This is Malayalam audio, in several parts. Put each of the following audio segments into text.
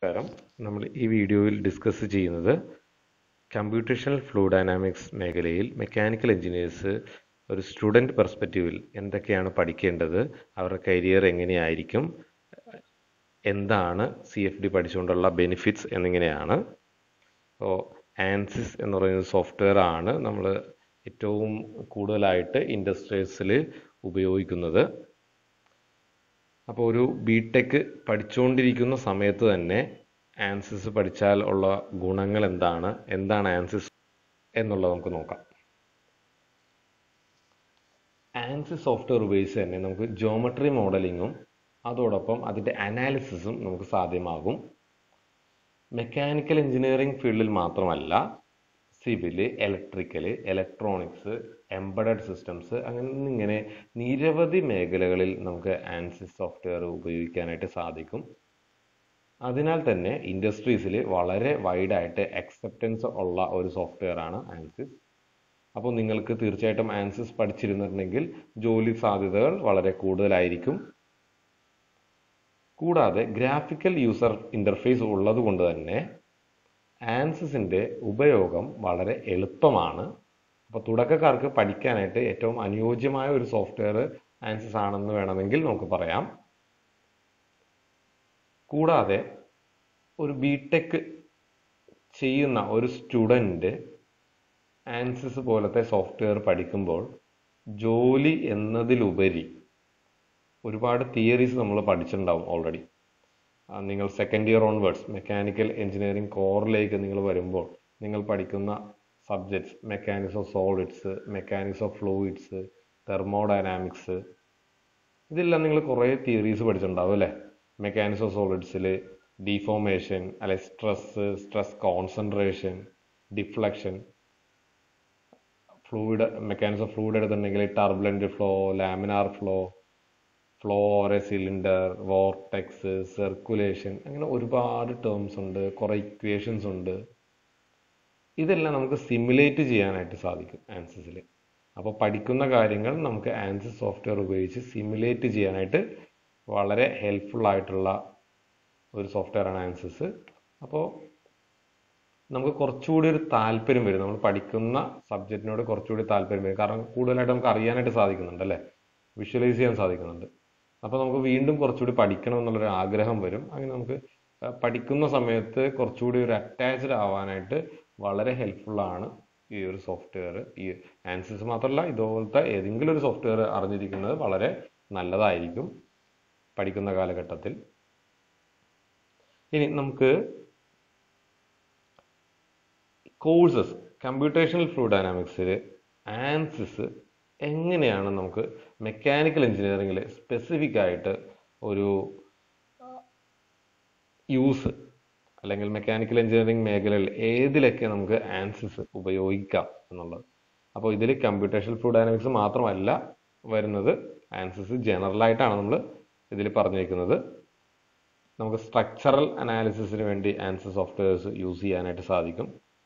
നമസ്കാരം നമ്മൾ ഈ വീഡിയോയിൽ ഡിസ്കസ് ചെയ്യുന്നത് കമ്പ്യൂട്ടേഷണൽ ഫ്ലൂ ഡൈനാമിക്സ് മേഖലയിൽ മെക്കാനിക്കൽ എഞ്ചിനീയേഴ്സ് ഒരു സ്റ്റുഡൻറ് പെർസ്പെക്റ്റീവിൽ എന്തൊക്കെയാണ് പഠിക്കേണ്ടത് അവരുടെ കരിയർ എങ്ങനെയായിരിക്കും എന്താണ് സി എഫ് ഡി പഠിച്ചുകൊണ്ടുള്ള ബെനിഫിറ്റ്സ് എന്നിങ്ങനെയാണ് അപ്പോൾ ആൻസിസ് എന്ന് പറയുന്ന സോഫ്റ്റ്വെയർ ആണ് നമ്മൾ ഏറ്റവും കൂടുതലായിട്ട് ഇൻഡസ്ട്രീസിൽ ഉപയോഗിക്കുന്നത് അപ്പോൾ ഒരു ബി ടെക് പഠിച്ചുകൊണ്ടിരിക്കുന്ന സമയത്ത് തന്നെ ആൻസിസ് പഠിച്ചാൽ ഉള്ള ഗുണങ്ങൾ എന്താണ് എന്താണ് ആൻസിസ് എന്നുള്ളത് നമുക്ക് നോക്കാം ആൻസിസ് സോഫ്റ്റ്വെയർ ഉപയോഗിച്ച് തന്നെ നമുക്ക് ജോമെട്രി മോഡലിങ്ങും അതോടൊപ്പം അതിൻ്റെ അനാലിസിസും നമുക്ക് സാധ്യമാകും മെക്കാനിക്കൽ എഞ്ചിനീയറിംഗ് ഫീൽഡിൽ മാത്രമല്ല civil electrical electronics embedded systems അങ്ങനെ ഇങ്ങനെ നിരവധി മേഖലകളിൽ നമുക്ക് ആൻസിസ് സോഫ്റ്റ്വെയർ ഉപയോഗിക്കാനായിട്ട് സാധിക്കും അതിനാൽ തന്നെ ഇൻഡസ്ട്രീസിൽ വളരെ വൈഡായിട്ട് അക്സെപ്റ്റൻസ് ഉള്ള ഒരു സോഫ്റ്റ്വെയർ ആണ് ആൻസിസ് അപ്പോൾ നിങ്ങൾക്ക് തീർച്ചയായിട്ടും ആൻസിസ് പഠിച്ചിരുന്നിട്ടുണ്ടെങ്കിൽ ജോലി സാധ്യതകൾ വളരെ കൂടുതലായിരിക്കും കൂടാതെ ഗ്രാഫിക്കൽ യൂസർ ഇൻ്റർഫേസ് ഉള്ളത് കൊണ്ട് തന്നെ ആൻസിസിൻ്റെ ഉപയോഗം വളരെ എളുപ്പമാണ് അപ്പോൾ തുടക്കക്കാർക്ക് പഠിക്കാനായിട്ട് ഏറ്റവും അനുയോജ്യമായ ഒരു സോഫ്റ്റ്വെയർ ആൻസിസ് ആണെന്ന് വേണമെങ്കിൽ നമുക്ക് പറയാം കൂടാതെ ഒരു ബി ടെക് ചെയ്യുന്ന ഒരു സ്റ്റുഡൻറ്റ് ആൻസിസ് പോലത്തെ സോഫ്റ്റ്വെയർ പഠിക്കുമ്പോൾ ജോലി എന്നതിലുപരി ഒരുപാട് തിയറീസ് നമ്മൾ പഠിച്ചിട്ടുണ്ടാവും ഓൾറെഡി നിങ്ങൾ second year onwards mechanical engineering കോറിലേക്ക് നിങ്ങൾ വരുമ്പോൾ നിങ്ങൾ പഠിക്കുന്ന subjects mechanics of solids mechanics of fluids thermodynamics ഇതെല്ലാം നിങ്ങൾ കുറേ തിയറീസ് പഠിച്ചിട്ടുണ്ടാവും അല്ലേ മെക്കാനിക്സ് ഓഫ് സോളിഡ്സിൽ ഡിഫോമേഷൻ അല്ലെ stress stress concentration deflection fluid mechanics of fluid എടുത്തിട്ടുണ്ടെങ്കിൽ turbulent flow laminar flow flow or a cylinder vortex circulation അങ്ങനെ ഒരുപാട് ടേംസ് ഉണ്ട് കുറേ ഇക്വേഷൻസ് ഉണ്ട് ഇതെല്ലാം നമുക്ക് സിമുലേറ്റ് ചെയ്യാനായിട്ട് സാധിക്കും ആൻസിസിൽ അപ്പോൾ പഠിക്കുന്ന കാര്യങ്ങൾ നമുക്ക് ആൻസിസ് സോഫ്റ്റ്വെയർ ഉപയോഗിച്ച് സിമുലേറ്റ് ചെയ്യാനായിട്ട് വളരെ ഹെൽപ്ഫുൾ ആയിട്ടുള്ള ഒരു സോഫ്റ്റ്വെയർ ആണ് ആൻസിസ് അപ്പോൾ നമുക്ക് കുറച്ചുകൂടി ഒരു താല്പര്യം വരും നമ്മൾ പഠിക്കുന്ന സബ്ജക്റ്റിനോട് കുറച്ചുകൂടി താല്പര്യം വരും കാരണം കൂടുതലായിട്ട് നമുക്ക് അറിയാനായിട്ട് സാധിക്കുന്നുണ്ട് അല്ലേ വിഷ്വലൈസ് ചെയ്യാൻ സാധിക്കുന്നുണ്ട് അപ്പോൾ നമുക്ക് വീണ്ടും കുറച്ചുകൂടി പഠിക്കണം എന്നുള്ളൊരു ആഗ്രഹം വരും അങ്ങനെ നമുക്ക് പഠിക്കുന്ന സമയത്ത് കുറച്ചുകൂടി ഒരു അറ്റാച്ച്ഡ് ആവാനായിട്ട് വളരെ ഹെൽപ്ഫുൾ ആണ് ഈ ഒരു സോഫ്റ്റ്വെയർ ഈ ആൻസിസ് മാത്രമല്ല ഇതുപോലത്തെ ഏതെങ്കിലും ഒരു സോഫ്റ്റ്വെയർ അറിഞ്ഞിരിക്കുന്നത് വളരെ നല്ലതായിരിക്കും പഠിക്കുന്ന കാലഘട്ടത്തിൽ ഇനി നമുക്ക് കോഴ്സസ് കമ്പ്യൂട്ടേഷണൽ ഫ്ലൂ ഡൈനാമിക്സിൽ ആൻസിസ് എങ്ങനെയാണ് നമുക്ക് മെക്കാനിക്കൽ എഞ്ചിനീയറിംഗിൽ സ്പെസിഫിക് ആയിട്ട് ഒരു യൂസ് അല്ലെങ്കിൽ മെക്കാനിക്കൽ എഞ്ചിനീയറിംഗ് മേഖലയിൽ ഏതിലൊക്കെ നമുക്ക് ആൻസിസ് ഉപയോഗിക്കാം എന്നുള്ളത് അപ്പോൾ ഇതിൽ കമ്പ്യൂട്ടേഷണൽ ഫ്ലൂ ഡൈനാമിക്സ് മാത്രമല്ല വരുന്നത് ആൻസിസ് ജനറൽ ആയിട്ടാണ് നമ്മൾ ഇതിൽ പറഞ്ഞിരിക്കുന്നത് നമുക്ക് സ്ട്രക്ചറൽ അനാലിസിസിന് വേണ്ടി ആൻസിസ് സോഫ്റ്റ്വെയർസ് യൂസ് ചെയ്യാനായിട്ട് സാധിക്കും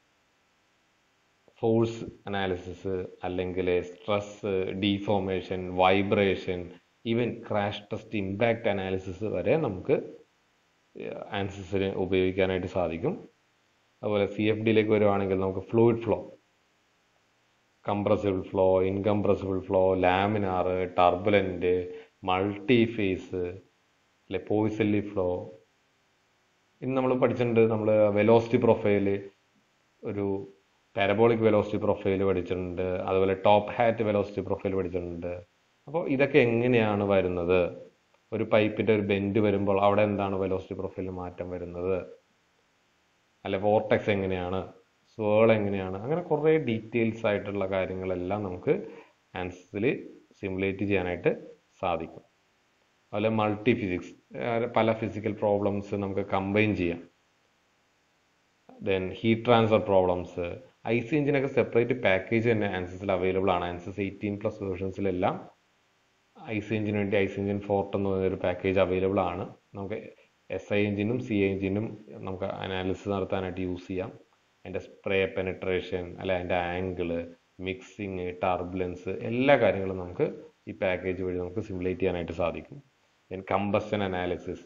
ഫോഴ്സ് അനാലിസിസ് അല്ലെങ്കിൽ stress deformation vibration even crash test impact analysis വരെ നമുക്ക് ആൻസിസിന് ഉപയോഗിക്കാനായിട്ട് സാധിക്കും അതുപോലെ സി എഫ് ഡിയിലേക്ക് വരുവാണെങ്കിൽ നമുക്ക് fluid flow compressible flow incompressible flow laminar turbulent multi phase അല്ലെ പോയിസല്ലി ഫ്ലോ ഇന്ന് നമ്മൾ പഠിച്ചിട്ടുണ്ട് നമ്മൾ വെലോസിറ്റി പ്രൊഫൈൽ ഒരു പാരബോളിക് വെലോസിറ്റി പ്രൊഫൈൽ പഠിച്ചിട്ടുണ്ട് അതുപോലെ ടോപ്പ് ഹാറ്റ് വെലോസിറ്റി പ്രൊഫൈൽ പഠിച്ചിട്ടുണ്ട് അപ്പോൾ ഇതൊക്കെ എങ്ങനെയാണ് വരുന്നത് ഒരു പൈപ്പിന്റെ ഒരു ബെൻഡ് വരുമ്പോൾ അവിടെ എന്താണ് വെലോസിറ്റി പ്രൊഫൈലിൽ മാറ്റം വരുന്നത് അല്ലെ വോർട്ടെക്സ് എങ്ങനെയാണ് സ്വേൾ എങ്ങനെയാണ് അങ്ങനെ കുറേ ഡീറ്റെയിൽസ് ആയിട്ടുള്ള കാര്യങ്ങളെല്ലാം നമുക്ക് ആൻസിൽ സിമുലേറ്റ് ചെയ്യാനായിട്ട് സാധിക്കും അതുപോലെ മൾട്ടി ഫിസിക്സ് പല ഫിസിക്കൽ പ്രോബ്ലംസ് നമുക്ക് കമ്പൈൻ ചെയ്യാം then heat transfer problems I C എഞ്ചിനൊക്കെ സെപ്പറേറ്റ് പാക്കേജ് തന്നെ ആൻസിസിൽ അവൈലബിൾ ആണ് ആൻസിസ് എയ്റ്റീൻ പ്ലസ് വേർഷൻസിലെല്ലാം ഐ സി എഞ്ചിന് വേണ്ടി ഐ സി എഞ്ചിൻ ഫോർട്ട് എന്ന് പറയുന്ന ഒരു പാക്കേജ് അവൈലബിൾ ആണ് നമുക്ക് എസ് ഐ എഞ്ചിനും സി ഐ എഞ്ചിനും നമുക്ക് അനാലിസിസ് നടത്താനായിട്ട് യൂസ് ചെയ്യാം അതിൻ്റെ സ്പ്രേ പെനട്രേഷൻ അല്ലെ അതിൻ്റെ ആംഗിള് മിക്സിങ് ടർബുലൻസ് എല്ലാ കാര്യങ്ങളും നമുക്ക് ഈ പാക്കേജ് വഴി നമുക്ക് സിമുലേറ്റ് ചെയ്യാനായിട്ട് സാധിക്കും then combustion analysis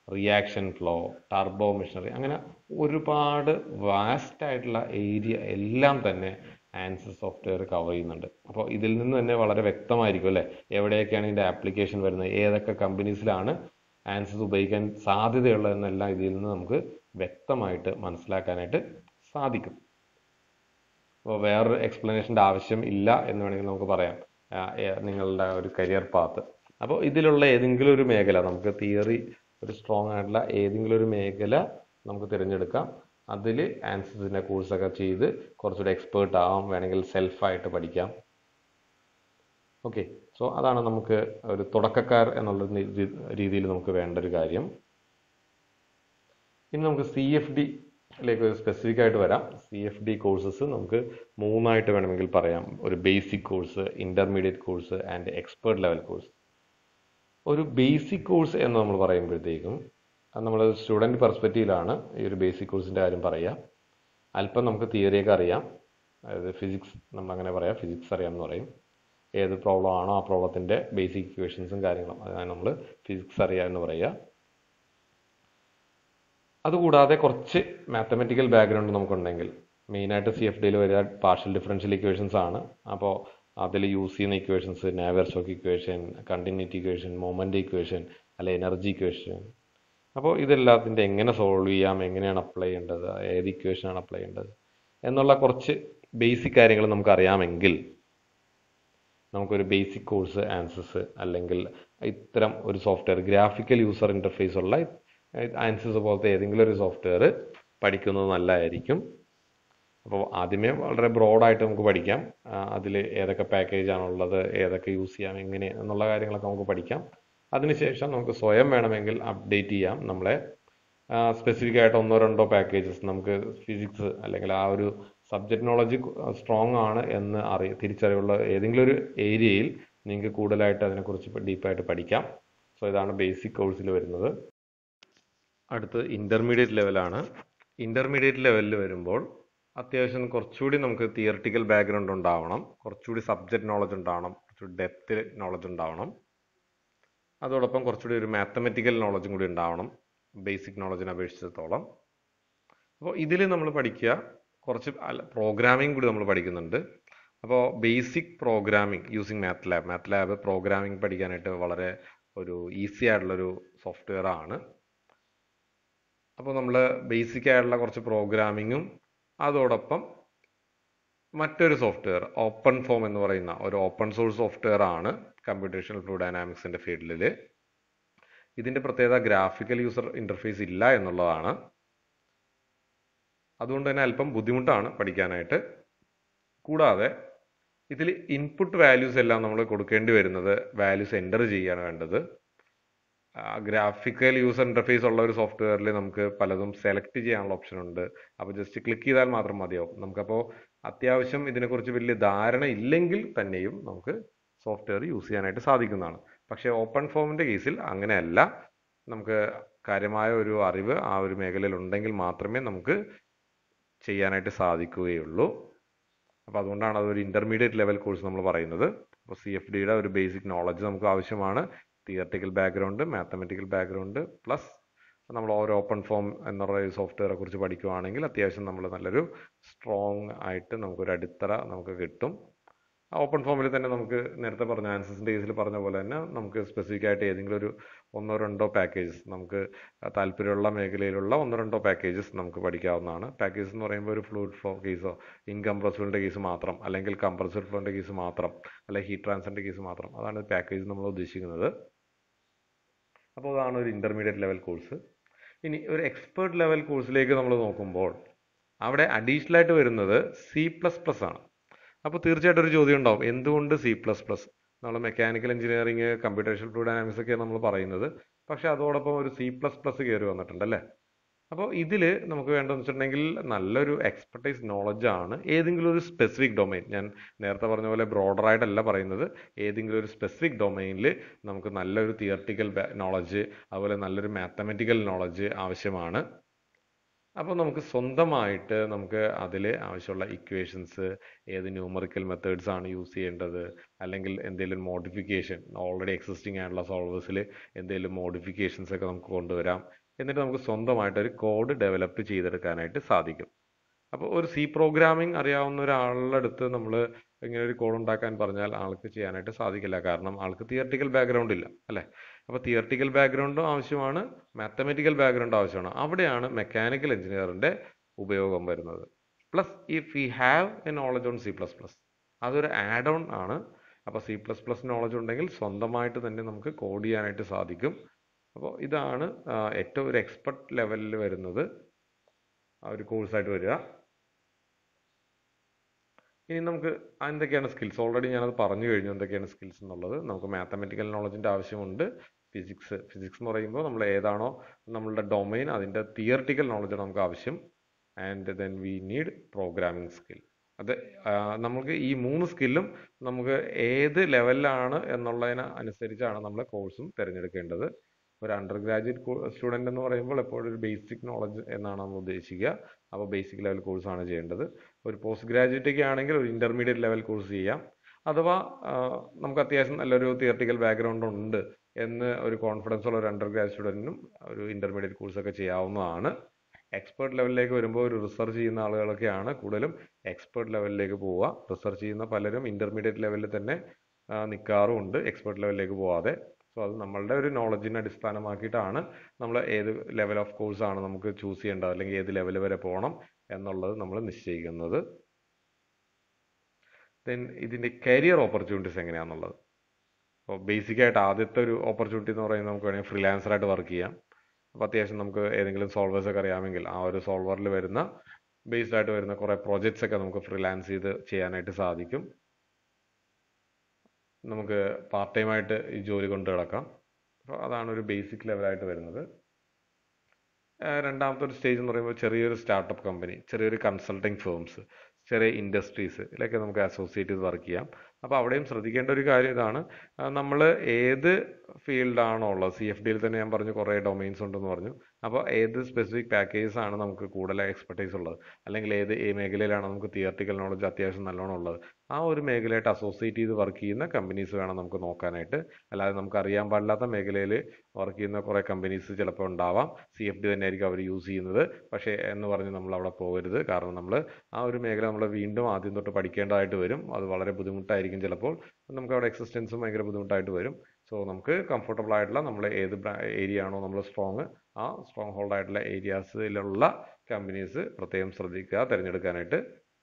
reaction flow turbo machinery അങ്ങനെ ഒരുപാട് വാസ്റ്റ് ആയിട്ടുള്ള ഏരിയ എല്ലാം തന്നെ ആൻസർ സോഫ്റ്റ്വെയർ കവർ ചെയ്യുന്നുണ്ട് അപ്പോൾ ഇതിൽ നിന്ന് തന്നെ വളരെ വ്യക്തമായിരിക്കും അല്ലേ എവിടെയൊക്കെയാണ് ഇതിൻ്റെ ആപ്ലിക്കേഷൻ വരുന്നത് ഏതൊക്കെ കമ്പനീസിലാണ് ആൻസേഴ്സ് ഉപയോഗിക്കാൻ സാധ്യതയുള്ളതെന്നെല്ലാം ഇതിൽ നിന്ന് നമുക്ക് വ്യക്തമായിട്ട് മനസ്സിലാക്കാനായിട്ട് സാധിക്കും അപ്പോൾ വേറൊരു എക്സ്പ്ലനേഷൻ്റെ ആവശ്യം ഇല്ല എന്ന് വേണമെങ്കിൽ നമുക്ക് പറയാം ആ, ഏ- നിങ്ങളുടെ ഒരു കരിയർ പാത്ത് അപ്പോൾ ഇതിലുള്ള ഏതെങ്കിലും ഒരു മേഖല നമുക്ക് തിയറി ഒരു സ്ട്രോങ് ആയിട്ടുള്ള ഏതെങ്കിലും ഒരു മേഖല നമുക്ക് തിരഞ്ഞെടുക്കാം അതിൽ ആൻസേഴ്സിൻ്റെ കോഴ്സൊക്കെ ചെയ്ത് കുറച്ചുകൂടി എക്സ്പേർട്ട് ആവാം വേണമെങ്കിൽ സെൽഫായിട്ട് പഠിക്കാം ഓക്കെ സോ അതാണ് നമുക്ക് ഒരു തുടക്കക്കാർ എന്നുള്ള രീ- രീതിയിൽ നമുക്ക് വേണ്ട ഒരു കാര്യം ഇനി നമുക്ക് സി എഫ് ഡിയിലേക്ക് സ്പെസിഫിക് ആയിട്ട് വരാം സി എഫ് ഡി കോഴ്സസ് നമുക്ക് മൂന്നായിട്ട് വേണമെങ്കിൽ പറയാം ഒരു basic course intermediate course and expert level course ഒരു ബേസിക് കോഴ്സ് എന്ന് നമ്മൾ പറയുമ്പോഴത്തേക്കും അത് നമ്മൾ സ്റ്റുഡൻറ് പെർസ്പെക്റ്റീവിലാണ് ഈ ഒരു ബേസിക് കോഴ്സിൻ്റെ കാര്യം പറയുക അല്പം നമുക്ക് തിയറിയൊക്കെ അറിയാം അതായത് ഫിസിക്സ് നമ്മൾ അങ്ങനെ പറയാം ഫിസിക്സ് അറിയാം എന്ന് പറയും ഏത് പ്രോബ്ലം ആണോ ആ പ്രോബ്ലത്തിൻ്റെ ബേസിക് ഇക്വേഷൻസും കാര്യങ്ങളും അതാണ് നമ്മൾ ഫിസിക്സ് അറിയാം എന്ന് പറയുക അതുകൂടാതെ കുറച്ച് മാത്തമെറ്റിക്കൽ ബാക്ക്ഗ്രൗണ്ട് നമുക്കുണ്ടെങ്കിൽ മെയിനായിട്ട് സി എഫ് ഡിയിൽ വരിക പാർഷ്യൽ ഡിഫറൻഷ്യൽ ഇക്വേഷൻസ് ആണ് അപ്പോൾ അതിൽ യൂസ് ചെയ്യുന്ന equations Navier Stokes equation continuity equation മൊമെൻ്റ് ഇക്വേഷൻ അല്ലെ എനർജി ഇക്വേഷൻ അപ്പോൾ ഇതെല്ലാത്തിൻ്റെ എങ്ങനെ സോൾവ് ചെയ്യാം എങ്ങനെയാണ് അപ്ലൈ ചെയ്യേണ്ടത് ഏത് ഇക്വേഷനാണ് അപ്ലൈ ചെയ്യേണ്ടത് എന്നുള്ള കുറച്ച് ബേസിക് കാര്യങ്ങൾ നമുക്ക് അറിയാമെങ്കിൽ നമുക്കൊരു ബേസിക് കോഴ്സ് ആൻസേഴ്സ് അല്ലെങ്കിൽ ഇത്തരം ഒരു സോഫ്റ്റ്വെയർ ഗ്രാഫിക്കൽ യൂസർ ഇൻ്റർഫേസ് ഉള്ള ആൻസേഴ്സ് പോലത്തെ ഏതെങ്കിലും ഒരു സോഫ്റ്റ്വെയർ പഠിക്കുന്നത് നല്ലതായിരിക്കും അപ്പോൾ ആദ്യമേ വളരെ ബ്രോഡായിട്ട് നമുക്ക് പഠിക്കാം അതിൽ ഏതൊക്കെ പാക്കേജ് ആണുള്ളത് ഏതൊക്കെ യൂസ് ചെയ്യാം എങ്ങനെ എന്നുള്ള കാര്യങ്ങളൊക്കെ നമുക്ക് പഠിക്കാം അതിനുശേഷം നമുക്ക് സ്വയം വേണമെങ്കിൽ അപ്ഡേറ്റ് ചെയ്യാം നമ്മളെ സ്പെസിഫിക് ആയിട്ട് ഒന്നോ രണ്ടോ പാക്കേജസ് നമുക്ക് ഫിസിക്സ് അല്ലെങ്കിൽ ആ ഒരു സബ്ജക്ട് നോളജ് സ്ട്രോങ് ആണ് എന്ന് അറിയ തിരിച്ചറിവുള്ള ഏതെങ്കിലും ഒരു ഏരിയയിൽ നിങ്ങൾക്ക് കൂടുതലായിട്ട് അതിനെക്കുറിച്ച് ഡീപ്പായിട്ട് പഠിക്കാം സോ ഇതാണ് ബേസിക് കോഴ്സിൽ വരുന്നത് അടുത്ത് ഇൻ്റർമീഡിയറ്റ് ലെവലാണ് ഇൻ്റർമീഡിയറ്റ് ലെവലിൽ വരുമ്പോൾ അത്യാവശ്യം കുറച്ചുകൂടി നമുക്ക് തിയറിറ്റിക്കൽ ബാക്ക്ഗ്രൗണ്ട് ഉണ്ടാവണം കുറച്ചുകൂടി സബ്ജക്റ്റ് നോളജ് ഉണ്ടാവണം കുറച്ചുകൂടി ഡെപ്ത് നോളജ് ഉണ്ടാവണം അതോടൊപ്പം കുറച്ചുകൂടി ഒരു മാത്തമെറ്റിക്കൽ നോളജും കൂടി ഉണ്ടാവണം ബേസിക് നോളജിനെ അപേക്ഷിച്ചിടത്തോളം അപ്പോൾ ഇതിൽ നമ്മൾ പഠിക്കുക കുറച്ച് പ്രോഗ്രാമിംഗ് കൂടി നമ്മൾ പഠിക്കുന്നുണ്ട് അപ്പോൾ basic programming using MATLAB MATLAB programming പഠിക്കാനായിട്ട് വളരെ ഒരു ഈസി ആയിട്ടുള്ളൊരു സോഫ്റ്റ്വെയർ ആണ് അപ്പോൾ നമ്മൾ ബേസിക് ആയിട്ടുള്ള കുറച്ച് പ്രോഗ്രാമിങ്ങും അതോടൊപ്പം മറ്റൊരു സോഫ്റ്റ്വെയർ ഓപ്പൺ ഫോം എന്ന് പറയുന്ന ഒരു ഓപ്പൺ സോഴ്സ് സോഫ്റ്റ്വെയർ ആണ് കമ്പ്യൂട്ടേഷണൽ ഫ്ലൂ ഡൈനാമിക്സിന്റെ ഫീൽഡിൽ ഇതിന്റെ പ്രത്യേകത ഗ്രാഫിക്കൽ യൂസർ ഇന്റർഫേസ് ഇല്ല എന്നുള്ളതാണ് അതുകൊണ്ട് തന്നെ അല്പം ബുദ്ധിമുട്ടാണ് പഠിക്കാനായിട്ട് കൂടാതെ ഇതിൽ ഇൻപുട്ട് വാല്യൂസ് എല്ലാം നമ്മൾ കൊടുക്കേണ്ടി വരുന്നത് വാല്യൂസ് എൻ്റർ ചെയ്യാണ് വേണ്ടത് ഗ്രാഫിക്കൽ യൂസർ ഇന്റർഫേസ് ഉള്ള ഒരു സോഫ്റ്റ്വെയറിൽ നമുക്ക് പലതും സെലക്ട് ചെയ്യാനുള്ള ഓപ്ഷൻ ഉണ്ട് അപ്പോൾ ജസ്റ്റ് ക്ലിക്ക് ചെയ്താൽ മാത്രം മതിയാവും നമുക്കപ്പോൾ അത്യാവശ്യം ഇതിനെക്കുറിച്ച് വലിയ ധാരണ ഇല്ലെങ്കിൽ തന്നെയും നമുക്ക് സോഫ്റ്റ്വെയർ യൂസ് ചെയ്യാനായിട്ട് സാധിക്കുന്നതാണ് പക്ഷേ ഓപ്പൺ ഫോമിൻ്റെ കേസിൽ അങ്ങനെയല്ല നമുക്ക് കാര്യമായ ഒരു അറിവ് ആ ഒരു മേഖലയിൽ ഉണ്ടെങ്കിൽ മാത്രമേ നമുക്ക് ചെയ്യാനായിട്ട് സാധിക്കുകയുള്ളൂ അപ്പോൾ അതുകൊണ്ടാണ് അതൊരു ഇൻ്റർമീഡിയറ്റ് ലെവൽ കോഴ്സ് നമ്മൾ പറയുന്നത് അപ്പോൾ സി എഫ് ഡിയുടെ ഒരു ബേസിക് നോളജ് നമുക്ക് ആവശ്യമാണ് theoretical background mathematical background plus നമ്മൾ ഓരോ ഓപ്പൺ ഫോം എന്നുള്ള സോഫ്റ്റ്വെയറെ കുറിച്ച് പഠിക്കുകയാണെങ്കിൽ അത്യാവശ്യം നമ്മൾ നല്ലൊരു സ്ട്രോങ് ആയിട്ട് നമുക്കൊരു അടിത്തറ നമുക്ക് കിട്ടും ആ ഓപ്പൺ ഫോമിൽ തന്നെ നമുക്ക് നേരത്തെ പറഞ്ഞ ആൻസേഴ്സിൻ്റെ കേസിൽ പറഞ്ഞ പോലെ തന്നെ നമുക്ക് സ്പെസിഫിക് ആയിട്ട് ഏതെങ്കിലും ഒരു ഒന്നോ രണ്ടോ പാക്കേജസ് നമുക്ക് താല്പര്യമുള്ള മേഖലയിലുള്ള ഒന്നോ രണ്ടോ പാക്കേജസ് നമുക്ക് പഠിക്കാവുന്നതാണ് പാക്കേജസ് എന്ന് പറയുമ്പോൾ ഒരു ഫ്ലൂയിഡ് ഫ്ലോ കേസോ ഇൻകംപ്രസിബിളിൻ്റെ കേസ് മാത്രം അല്ലെങ്കിൽ കംപ്രസർ ഫ്ലോൻ്റെ കേസ് മാത്രം അല്ലെങ്കിൽ ഹീറ്റ് ട്രാൻസ്ഫറിൻ്റെ കേസ് മാത്രം അതാണ് പാക്കേജ് നമ്മൾ ഉദ്ദേശിക്കുന്നത് അപ്പോൾ അതാണ് ഒരു ഇൻ്റർമീഡിയറ്റ് ലെവൽ കോഴ്സ് ഇനി ഒരു എക്സ്പേർട്ട് ലെവൽ കോഴ്സിലേക്ക് നമ്മൾ നോക്കുമ്പോൾ അവിടെ അഡീഷണൽ ആയിട്ട് വരുന്നത് സി പ്ലസ് പ്ലസ് ആണ് അപ്പോൾ തീർച്ചയായിട്ടും ഒരു ചോദ്യം ഉണ്ടാവും എന്തുകൊണ്ട് സി പ്ലസ് പ്ലസ് നമ്മൾ mechanical engineering computation fluid dynamics ഒക്കെയാണ് നമ്മൾ പറയുന്നത് പക്ഷെ അതോടൊപ്പം ഒരു സി പ്ലസ് പ്ലസ് കയറി വന്നിട്ടുണ്ട് അല്ലേ അപ്പോൾ ഇതിൽ നമുക്ക് വേണ്ടതെന്ന് വെച്ചിട്ടുണ്ടെങ്കിൽ നല്ലൊരു എക്സ്പെർട്ടൈസ് നോളജ് ആണ് ഏതെങ്കിലും ഒരു സ്പെസിഫിക് ഡൊമൈൻ ഞാൻ നേരത്തെ പറഞ്ഞ പോലെ ബ്രോഡർ ആയിട്ടല്ല പറയുന്നത് ഏതെങ്കിലും ഒരു സ്പെസിഫിക് ഡൊമൈനിൽ നമുക്ക് നല്ലൊരു തിയറട്ടിക്കൽ നോളജ് അതുപോലെ നല്ലൊരു മാത്തമെറ്റിക്കൽ നോളജ് ആവശ്യമാണ് അപ്പോൾ നമുക്ക് സ്വന്തമായിട്ട് നമുക്ക് അതിൽ ആവശ്യമുള്ള ഇക്വേഷൻസ് ഏത് ന്യൂമറിക്കൽ മെത്തേഡ്സ് ആണ് യൂസ് ചെയ്യേണ്ടത് അല്ലെങ്കിൽ എന്തെങ്കിലും മോഡിഫിക്കേഷൻ ഓൾറെഡി എക്സിസ്റ്റിംഗ് ആയിട്ടുള്ള സോൾവേഴ്സിൽ എന്തെങ്കിലും മോഡിഫിക്കേഷൻസ് ഒക്കെ നമുക്ക് കൊണ്ടുവരാം എന്നിട്ട് നമുക്ക് സ്വന്തമായിട്ട് ഒരു കോഡ് ഡെവലപ്പ് ചെയ്തെടുക്കാനായിട്ട് സാധിക്കും അപ്പോൾ ഒരു സി പ്രോഗ്രാമിംഗ് അറിയാവുന്ന ഒരാളുടെ അടുത്ത് നമ്മൾ ഇങ്ങനെ ഒരു കോഡ് ഉണ്ടാക്കാൻ പറഞ്ഞാൽ ആൾക്ക് ചെയ്യാനായിട്ട് സാധിക്കില്ല കാരണം ആൾക്ക് തിയറട്ടിക്കൽ ബാക്ക്ഗ്രൗണ്ട് ഇല്ല അല്ലേ അപ്പോൾ തിയറട്ടിക്കൽ ബാക്ക്ഗ്രൗണ്ടും ആവശ്യമാണ് മാത്തമെറ്റിക്കൽ ബാക്ക്ഗ്രൗണ്ട് ആവശ്യമാണ് അവിടെയാണ് മെക്കാനിക്കൽ എഞ്ചിനീയറിൻ്റെ ഉപയോഗം വരുന്നത് plus if we have a knowledge on C plus plus അതൊരു ആഡ് ഓൺ ആണ് അപ്പോൾ സി പ്ലസ് പ്ലസ് നോളജ് ഉണ്ടെങ്കിൽ സ്വന്തമായിട്ട് തന്നെ നമുക്ക് കോഡ് ചെയ്യാനായിട്ട് സാധിക്കും അപ്പോൾ ഇതാണ് ആ, ഏറ്റവും ഒരു എക്സ്പെർട്ട് ലെവലിൽ വരുന്നത് ആ ഒരു കോഴ്സായിട്ട് വരിക ഇനി നമുക്ക് എന്തൊക്കെയാണ് സ്കിൽസ് ഓൾറെഡി ഞാനത് പറഞ്ഞു കഴിഞ്ഞു എന്തൊക്കെയാണ് സ്കിൽസ് എന്നുള്ളത് നമുക്ക് മാത്തമെറ്റിക്കൽ നോളജിൻ്റെ ആവശ്യമുണ്ട് ഫിസിക്സ് ഫിസിക്സ് എന്ന് പറയുമ്പോൾ നമ്മൾ ഏതാണോ നമ്മളുടെ ഡൊമൈൻ അതിൻ്റെ തിയറട്ടിക്കൽ നോളജാണ് നമുക്ക് ആവശ്യം and then we need programming skill അത് ആ, നമുക്ക് ഈ മൂന്ന് സ്കില്ലും നമുക്ക് ഏത് ലെവലിലാണ് എന്നുള്ളതിന് അനുസരിച്ചാണ് നമ്മൾ കോഴ്സും തിരഞ്ഞെടുക്കേണ്ടത് ഒരു അണ്ടർ ഗ്രാജുവേറ്റ് സ്റ്റുഡൻ്റ് എന്ന് പറയുമ്പോൾ എപ്പോഴും ഒരു ബേസിക് നോളജ് എന്നാണ് നമ്മൾ ഉദ്ദേശിക്കുക അപ്പോൾ ബേസിക് ലെവൽ കോഴ്സാണ് ചെയ്യേണ്ടത് ഒരു പോസ്റ്റ് ഗ്രാജുവേറ്റ് ഒക്കെ ആണെങ്കിൽ ഒരു ഇൻ്റർമീഡിയറ്റ് ലെവൽ കോഴ്സ് ചെയ്യാം അഥവാ ആ, നമുക്ക് അത്യാവശ്യം നല്ലൊരു തിയറട്ടിക്കൽ ബാക്ക്ഗ്രൗണ്ട് ഉണ്ട് എന്ന് ഒരു കോൺഫിഡൻസ് ഉള്ള ഒരു അണ്ടർ ഗ്രാജുവേറ്റ് സ്റ്റുഡൻറ്റിനും ഒരു ഇൻ്റർമീഡിയറ്റ് കോഴ്സൊക്കെ ചെയ്യാവുന്നതാണ് എക്സ്പേർട്ട് ലെവലിലേക്ക് വരുമ്പോൾ ഒരു റിസർച്ച് ചെയ്യുന്ന ആളുകളൊക്കെയാണ് കൂടുതലും എക്സ്പേർട്ട് ലെവലിലേക്ക് പോവുക റിസർച്ച് ചെയ്യുന്ന പലരും ഇൻ്റർമീഡിയറ്റ് ലെവലിൽ തന്നെ നിൽക്കാറുമുണ്ട് എക്സ്പേർട്ട് ലെവലിലേക്ക് പോവാതെ സോ അത് നമ്മളുടെ ഒരു നോളജിനെ അടിസ്ഥാനമാക്കിയിട്ടാണ് നമ്മൾ ഏത് ലെവൽ ഓഫ് കോഴ്സ് ആണ് നമുക്ക് ചൂസ് ചെയ്യേണ്ടത് അല്ലെങ്കിൽ ഏത് ലെവൽ വരെ പോകണം എന്നുള്ളത് നമ്മൾ നിശ്ചയിക്കുന്നത് ദെൻ ഇതിൻ്റെ കരിയർ ഓപ്പർച്യൂണിറ്റീസ് എങ്ങനെയാണെന്നുള്ളത് അപ്പോൾ ബേസിക്കായിട്ട് ആദ്യത്തെ ഒരു ഓപ്പർച്യൂണിറ്റി എന്ന് പറയുന്നത് നമുക്ക് വേണമെങ്കിൽ ഫ്രീലാൻസറായിട്ട് വർക്ക് ചെയ്യാം അപ്പോൾ അത്യാവശ്യം നമുക്ക് ഏതെങ്കിലും സോൾവേഴ്സ് ഒക്കെ അറിയാമെങ്കിൽ ആ ഒരു സോൾവറിൽ വരുന്ന ബേസ്ഡ് ആയിട്ട് വരുന്ന കുറേ പ്രോജക്ട്സ് ഒക്കെ നമുക്ക് ഫ്രീലാൻസ് ചെയ്ത് ചെയ്യാനായിട്ട് സാധിക്കും നമുക്ക് പാർട്ട് ടൈം ആയിട്ട് ഈ ജോലി കൊണ്ട് കിടക്കാം അപ്പോൾ അതാണ് ഒരു ബേസിക് ലെവലായിട്ട് വരുന്നത് ആ, രണ്ടാമത്തെ ഒരു സ്റ്റേജ് എന്ന് പറയുമ്പോൾ ചെറിയൊരു സ്റ്റാർട്ടപ്പ് കമ്പനി ചെറിയൊരു കൺസൾട്ടിങ് ഫേംസ് ചെറിയ ഇൻഡസ്ട്രീസ് ഇതിലൊക്കെ നമുക്ക് അസോസിയേറ്റ് ചെയ്ത് വർക്ക് ചെയ്യാം അപ്പോൾ അവിടെയും ശ്രദ്ധിക്കേണ്ട ഒരു കാര്യം ഇതാണ് നമ്മൾ ഏത് ഫീൽഡാണോ ഉള്ളത് സി എഫ് ഡിയിൽ തന്നെ ഞാൻ പറഞ്ഞു കുറേ ഡൊമൈൻസ് ഉണ്ടെന്ന് പറഞ്ഞു അപ്പോൾ ഏത് സ്പെസിഫിക് പാക്കേജസ് ആണ് നമുക്ക് കൂടുതൽ എക്സ്പെർട്ടൈസ് ഉള്ളത് അല്ലെങ്കിൽ ഏത് ഏ മേഖലയിലാണ് നമുക്ക് തിയറട്ടിക്കൽ നോളജ് അത്യാവശ്യം നല്ലോണം ഉള്ളത് ആ ഒരു മേഖലയായിട്ട് അസോസിയേറ്റ് ചെയ്ത് വർക്ക് ചെയ്യുന്ന കമ്പനീസ് വേണം നമുക്ക് നോക്കാനായിട്ട് അല്ലാതെ നമുക്ക് അറിയാൻ പാടില്ലാത്ത മേഖലയിൽ വർക്ക് ചെയ്യുന്ന കുറേ കമ്പനീസ് ചിലപ്പോൾ ഉണ്ടാവാം സി എഫ് ഡി തന്നെ ആയിരിക്കും അവർ യൂസ് ചെയ്യുന്നത് പക്ഷേ എന്ന് പറഞ്ഞ് നമ്മൾ അവിടെ പോകരുത് കാരണം നമ്മൾ ആ ഒരു മേഖല നമ്മൾ വീണ്ടും ആദ്യം തൊട്ട് പഠിക്കേണ്ടതായിട്ട് വരും അത് വളരെ ബുദ്ധിമുട്ടായിരിക്കും ചിലപ്പോൾ നമുക്ക് അവിടെ എക്സിസ്റ്റൻസും ഭയങ്കര ബുദ്ധിമുട്ടായിട്ട് വരും സോ നമുക്ക് കംഫർട്ടബിൾ ആയിട്ടുള്ള നമ്മൾ ഏത് ഏരിയ ആണോ നമ്മൾ സ്ട്രോങ് ആ സ്ട്രോങ് ഹോൾഡ് ആയിട്ടുള്ള ഏരിയാസിലുള്ള കമ്പനീസ് പ്രത്യേകം ശ്രദ്ധിക്കുക തിരഞ്ഞെടുക്കാനായിട്ട്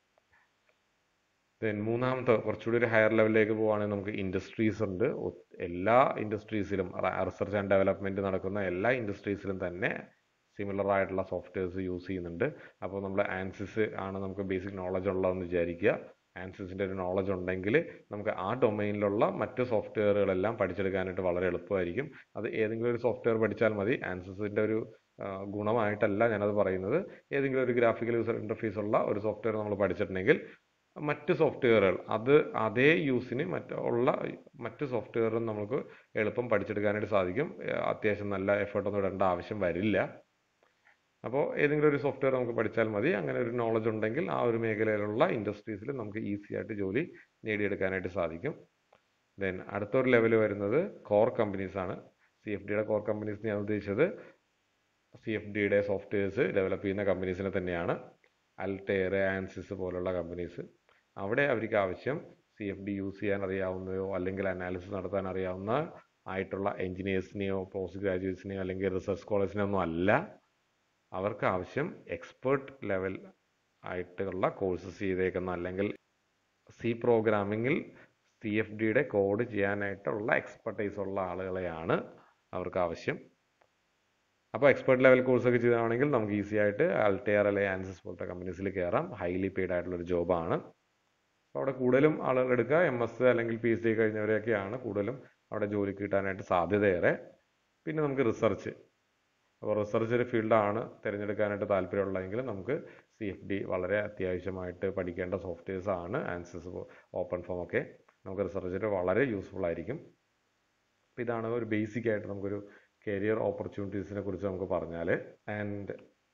ദെൻ മൂന്നാമത്തെ കുറച്ചുകൂടി ഒരു ഹയർ ലെവലിലേക്ക് പോവുകയാണെങ്കിൽ നമുക്ക് ഇൻഡസ്ട്രീസ് ഉണ്ട് ഒ- എല്ലാ ഇൻഡസ്ട്രീസിലും റിസർച്ച് ആൻഡ് ഡെവലപ്മെൻറ്റ് നടക്കുന്ന എല്ലാ ഇൻഡസ്ട്രീസിലും തന്നെ സിമിലർ ആയിട്ടുള്ള സോഫ്റ്റ്വെയർസ് യൂസ് ചെയ്യുന്നുണ്ട് അപ്പോൾ നമ്മൾ ആൻസിസ് ആണ് നമുക്ക് ബേസിക് നോളജ് ഉള്ളതെന്ന് വിചാരിക്കുക ആൻസിസിൻ്റെ ഒരു നോളജ് ഉണ്ടെങ്കിൽ നമുക്ക് ആ ഡൊമൈനിലുള്ള മറ്റ് സോഫ്റ്റ്വെയറുകളെല്ലാം പഠിച്ചെടുക്കാനായിട്ട് വളരെ എളുപ്പമായിരിക്കും അത് ഏതെങ്കിലും ഒരു സോഫ്റ്റ്വെയർ പഠിച്ചാൽ മതി ആൻസിസിൻ്റെ ഒരു ആ, ഗുണമായിട്ടല്ല ഞാനത് പറയുന്നത് ഏതെങ്കിലും ഒരു ഗ്രാഫിക്കൽ യൂസർ ഇൻ്റർഫേസ് ഉള്ള ഒരു സോഫ്റ്റ്വെയർ നമ്മൾ പഠിച്ചിട്ടുണ്ടെങ്കിൽ മറ്റ് സോഫ്റ്റ്വെയറുകൾ അത് അതേ യൂസിന് മറ്റ് ഉള്ള മറ്റ് സോഫ്റ്റ്വെയറും നമുക്ക് എളുപ്പം പഠിച്ചെടുക്കാനായിട്ട് സാധിക്കും ഏർ അത്യാവശ്യം നല്ല എഫേർട്ടൊന്നും ഇടേണ്ട ആവശ്യം വരില്ല അപ്പോൾ ഏതെങ്കിലും ഒരു സോഫ്റ്റ്വെയർ നമുക്ക് പഠിച്ചാൽ മതി അങ്ങനെ ഒരു നോളജ് ഉണ്ടെങ്കിൽ ആ ഒരു മേഖലയിലുള്ള ഇൻഡസ്ട്രീസിൽ നമുക്ക് ഈസി ആയിട്ട് ജോലി നേടിയെടുക്കാനായിട്ട് സാധിക്കും ദെൻ അടുത്തൊരു ലെവൽ വരുന്നത് കോർ കമ്പനീസ് ആണ് സി എഫ് ഡിയുടെ കോർ കമ്പനീസ് ഞാൻ ഉദ്ദേശിച്ചത് സി എഫ് ഡിയുടെ സോഫ്റ്റ്വെയർസ് ഡെവലപ്പ് ചെയ്യുന്ന കമ്പനീസിനെ തന്നെയാണ് അൽടെയർ ആൻസിസ് പോലുള്ള കമ്പനീസ് അവിടെ അവർക്ക് ആവശ്യം സി എഫ് ഡി യൂസ് ചെയ്യാൻ അറിയാവുന്നതോ അല്ലെങ്കിൽ അനാലിസിസ് നടത്താൻ അറിയാവുന്ന ആയിട്ടുള്ള എഞ്ചിനീയേഴ്സിനെയോ പോസ്റ്റ് ഗ്രാജുവേറ്റ്സിനെയോ അല്ലെങ്കിൽ റിസർച്ച് സ്കോളേഴ്സിനെയോ ഒന്നും അല്ല അവർക്ക് ആവശ്യം എക്സ്പേർട്ട് ലെവൽ ആയിട്ടുള്ള കോഴ്സസ് ചെയ്തേക്കുന്ന അല്ലെങ്കിൽ സി പ്രോഗ്രാമിങ്ങിൽ സി എഫ് ഡിയുടെ കോഡ് ചെയ്യാനായിട്ടുള്ള എക്സ്പെർട്ടൈസ് ഉള്ള ആളുകളെയാണ് അവർക്ക് ആവശ്യം അപ്പോൾ എക്സ്പേർട്ട് ലെവൽ കോഴ്സൊക്കെ ചെയ്താണെങ്കിൽ നമുക്ക് ഈസി ആയിട്ട് അൾട്ടെയർ അല്ലെങ്കിൽ ആൻസസ് പോലത്തെ കമ്പനീസിൽ കയറാം ഹൈലി പെയ്ഡ് ആയിട്ടുള്ള ഒരു ജോബാണ് അപ്പോൾ അവിടെ കൂടുതലും ആളുകൾ എടുക്കുക എം എസ് അല്ലെങ്കിൽ പി എച്ച് ഡി കഴിഞ്ഞവരെയൊക്കെയാണ് കൂടുതലും അവിടെ ജോലിക്ക് കിട്ടാനായിട്ട് സാധ്യതയേറെ പിന്നെ നമുക്ക് റിസർച്ച് അപ്പോൾ റിസർച്ച് ഒരു ഫീൽഡാണ് തിരഞ്ഞെടുക്കാനായിട്ട് താല്പര്യമുള്ളതെങ്കിൽ നമുക്ക് സി എഫ് ഡി വളരെ അത്യാവശ്യമായിട്ട് പഠിക്കേണ്ട സോഫ്റ്റ്വെയർസ് ആണ് ആൻസസ് ഓപ്പൺ ഫോം ഒക്കെ നമുക്ക് റിസർച്ചിൽ വളരെ യൂസ്ഫുൾ ആയിരിക്കും അപ്പോൾ ഇതാണ് ഒരു ബേസിക് ആയിട്ട് നമുക്കൊരു കരിയർ ഓപ്പർച്യൂണിറ്റീസിനെ കുറിച്ച് നമുക്ക് പറഞ്ഞാൽ and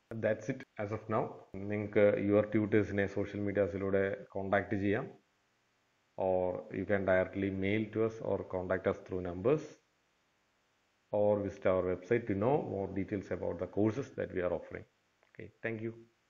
that's it as of now നിങ്ങൾക്ക് യുവർ ട്യൂട്ടേഴ്സിനെ സോഷ്യൽ മീഡിയാസിലൂടെ കോൺടാക്റ്റ് ചെയ്യാം or you can directly mail to us or contact us through numbers or visit our website to know more details about the courses that we are offering. Okay, thank you.